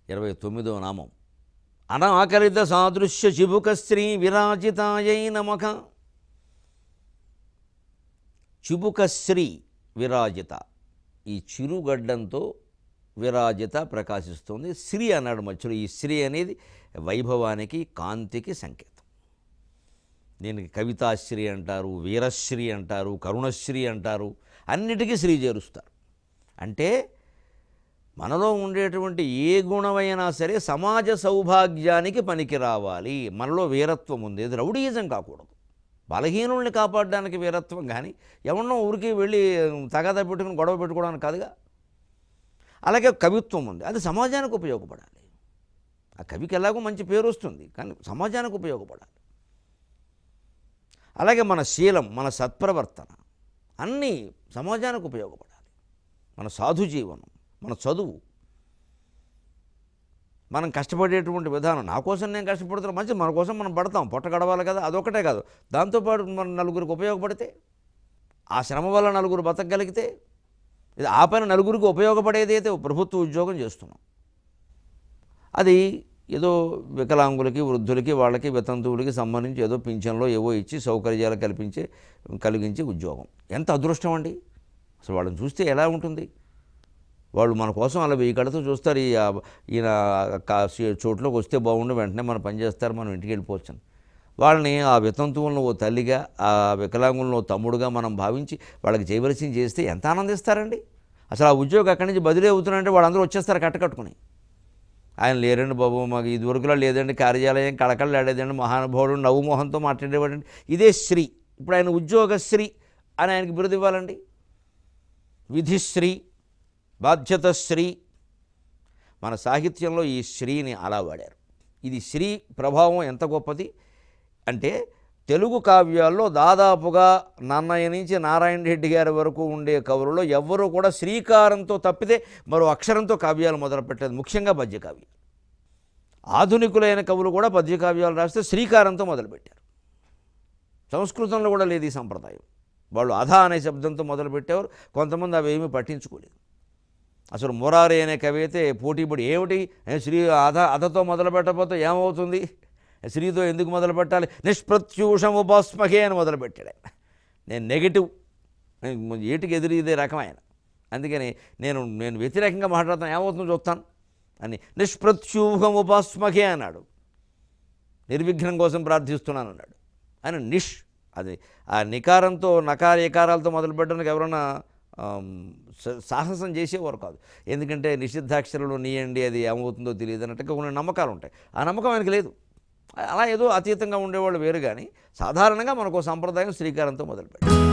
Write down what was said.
ఇరవై తొమ్మిదవ నామం అనాకలిత సాదృశ్య చిబుక శ్రీ విరాజితాయై నమక చిబుక శ్రీ విరాజిత ఈ చిరుగడ్డంతో విరాజిత ప్రకాశిస్తుంది శ్రీ అన్నాడు మధ్యలో ఈ శ్రీ అనేది వైభవానికి కాంతికి సంకేతం దీనికి కవితాశ్రీ అంటారు వీరశ్రీ అంటారు కరుణశ్రీ అంటారు అన్నిటికీ శ్రీ చేరుస్తారు అంటే మనలో ఉండేటువంటి ఏ గుణమైనా సరే సమాజ సౌభాగ్యానికి పనికి రావాలి మనలో వీరత్వం ఉంది ఇది రౌడీయిజం కాకూడదు బలహీనుల్ని కాపాడడానికి వీరత్వం కానీ ఎవరినో ఊరికి వెళ్ళి తగాదా పెట్టుకుని గొడవ పెట్టుకోవడానికి కాదుగా అలాగే కవిత్వం ఉంది అది సమాజానికి ఉపయోగపడాలి ఆ కవికి ఎలాగో మంచి పేరు వస్తుంది కానీ సమాజానికి ఉపయోగపడాలి అలాగే మన శీలం మన సత్ప్రవర్తన అన్నీ సమాజానికి ఉపయోగపడాలి మన సాధు జీవనం మన చదువు మనం కష్టపడేటువంటి విధానం నా కోసం నేను కష్టపడుతున్నా మంచి మన కోసం మనం పడతాం పొట్ట గడవాలి కదా అదొకటే కాదు దాంతోపాటు మన నలుగురికి ఉపయోగపడితే ఆ శ్రమ వల్ల నలుగురు బతకగలిగితే ఇది ఆ పైన నలుగురికి ఉపయోగపడేది అయితే ప్రభుత్వ ఉద్యోగం చేస్తున్నాం అది ఏదో వికలాంగులకి వృద్ధులకి వాళ్ళకి వితంతువులకి సంబంధించి ఏదో పింఛన్లో ఏవో ఇచ్చి సౌకర్యాలు కల్పించే కలిగించే ఉద్యోగం ఎంత అదృష్టం అండి అసలు వాళ్ళని చూస్తే ఎలా ఉంటుంది వాళ్ళు మన కోసం అలా వెయ్యి కళ్ళతో చూస్తారు ఈ ఆ- ఈయన కా- చోట్లోకి వస్తే బాగుండు వెంటనే మనం పని చేస్తారు మనం ఇంటికి వెళ్ళిపోవచ్చు వాళ్ళని ఆ వితంతువులను ఓ తల్లిగా ఆ వికలాంగులను ఓ తమ్ముడుగా మనం భావించి వాళ్ళకి చేయవలసింది చేస్తే ఎంత ఆనందిస్తారండి అసలు ఆ ఉద్యోగం అక్కడి నుంచి బదిలీ అవుతున్నారంటే వాళ్ళందరూ వచ్చేస్తారు కట్టకట్టుకుని ఆయన లేరండి బాబు మాకు ఇదివరకులా లేదండి కార్యాలయం కళకళ ఆడేదండి మహానుభావుడు నవ్వు మొహంతో మాట్లాడేవాడండి ఇదే శ్రీ ఇప్పుడు ఆయన ఉద్యోగశ్రీ అని ఆయనకి బిరుదు ఇవ్వాలండి విధిశ్రీ బాధ్యతశ్రీ మన సాహిత్యంలో ఈ శ్రీని అలా వాడారు ఇది శ్రీ ప్రభావం ఎంత గొప్పది అంటే తెలుగు కావ్యాల్లో దాదాపుగా నన్నయ్య నుంచి నారాయణ రెడ్డి గారి వరకు ఉండే కవులలో ఎవ్వరూ కూడా శ్రీకారంతో తప్పితే మరో అక్షరంతో కావ్యాలు మొదలుపెట్టలేదు ముఖ్యంగా పద్యకావ్యాలు ఆధునికులైన కవులు కూడా పద్యకావ్యాలు రాస్తే శ్రీకారంతో మొదలుపెట్టారు సంస్కృతంలో కూడా లేదు ఈ సంప్రదాయం వాళ్ళు అధ అనే శబ్దంతో మొదలుపెట్టేవారు కొంతమంది అవి ఏమీ పట్టించుకోలేదు అసలు మురారి అనే కవి అయితే పోటీపడి ఏమిటి ఏ శ్రీ అధ అధతో మొదలు పెట్టకపోతే ఏమవుతుంది శ్రీతో ఎందుకు మొదలు పెట్టాలి నిష్ప్రత్యూషం ఉపాస్మకే అని మొదలుపెట్టాడు ఆయన నేను నెగిటివ్ నేను ఏటికి ఎదురు ఇదే రకం ఆయన అందుకని నేను నేను వ్యతిరేకంగా మాట్లాడతాను ఏమవుతుందో చూస్తాను అని నిష్ప్రత్యూహం ఉపాస్మకే అన్నాడు నిర్విఘ్నం కోసం ప్రార్థిస్తున్నాను అన్నాడు ఆయన నిష్ అది ఆ నికారంతో నకార ఎకారాలతో మొదలు పెట్టడానికి ఎవరైనా ఆమ్, స- సాహసం చేసేవారు కాదు ఎందుకంటే నిషిద్ధాక్షరాలు నీయండి అది ఏమవుతుందో తెలియదు అన్నట్టుగా కొన్ని నమ్మకాలు ఉంటాయి ఆ నమ్మకం ఆయనకి లేదు అలా ఏదో అతీతంగా ఉండేవాళ్ళు వేరు కానీ సాధారణంగా మనకు ఓ సంప్రదాయం శ్రీకారంతో మొదలుపెట్టారు